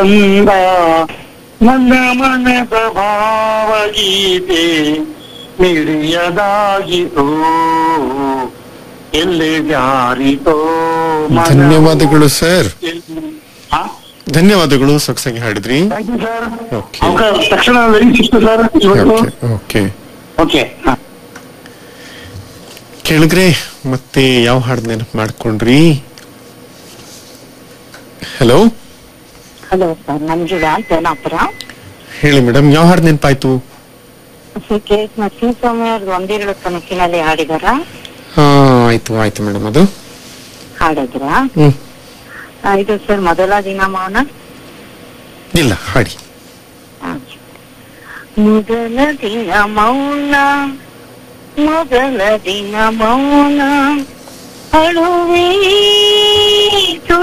ಅಂದ ನನ್ನ ಮನದ ಭಾವಗೀತೆ ಮಿಡಿಯದಾಗಿತೋ ಎಲ್ಲಿ ಜಾರಿತೋ ಮನವು ಧನ್ಯವಾದಗಳು ಸರ್ ಎಲ್ಲಿ- ಹಾ? ಧನ್ಯವಾದಗಳು ಸೊಗಸಾಗಿ ಹಾಡಿದ್ರಿ Thank you, sir. Okay. ಅವಕಾಶ ತಕ್ಷಣ ವೆರಿ ಸಿಕ್ತು ಸರ್ ಇವತ್ತು ಓಕೆ ಓಕೆ ಓಕೆ ಹಾ ಕೇಳಿದ್ರೆ ಮತ್ತೆ ಯಾವ ಹಾಡು ನೆನಪು ಮಾಡ್ಕೊಂಡ್ರಿ hello hello sir Manjula Janapura ಹೇಳಿ ಮೇಡಮ್ ಯಾವ ಹಾಡು ನೆನಪಾಯ್ತು ಕೆ ಎಸ್ ನರಸಿಂಹಸ್ವಾಮಿ ಅವ್ರದ್ದು ಒಂದೆರಡು ಕನಸಿನಲ್ಲಿ ಹಾಡಿದಾರ ಹಾ ಆಯ್ತು ಆಯ್ತು ಮೇಡಮ್ ಅದು ಹಾಡಿದ್ರ ಹ್ಮ್ ಇದು ಸರ್ ಮೊದಲ ದಿನ ಮೌನ ಇಲ್ಲ ಹಾಡಿ ಆ. ಮೊದಲ ದಿನ ಮೌನ ಮೊದಲ ದಿನ ಮೌನ ಅಳುವೇ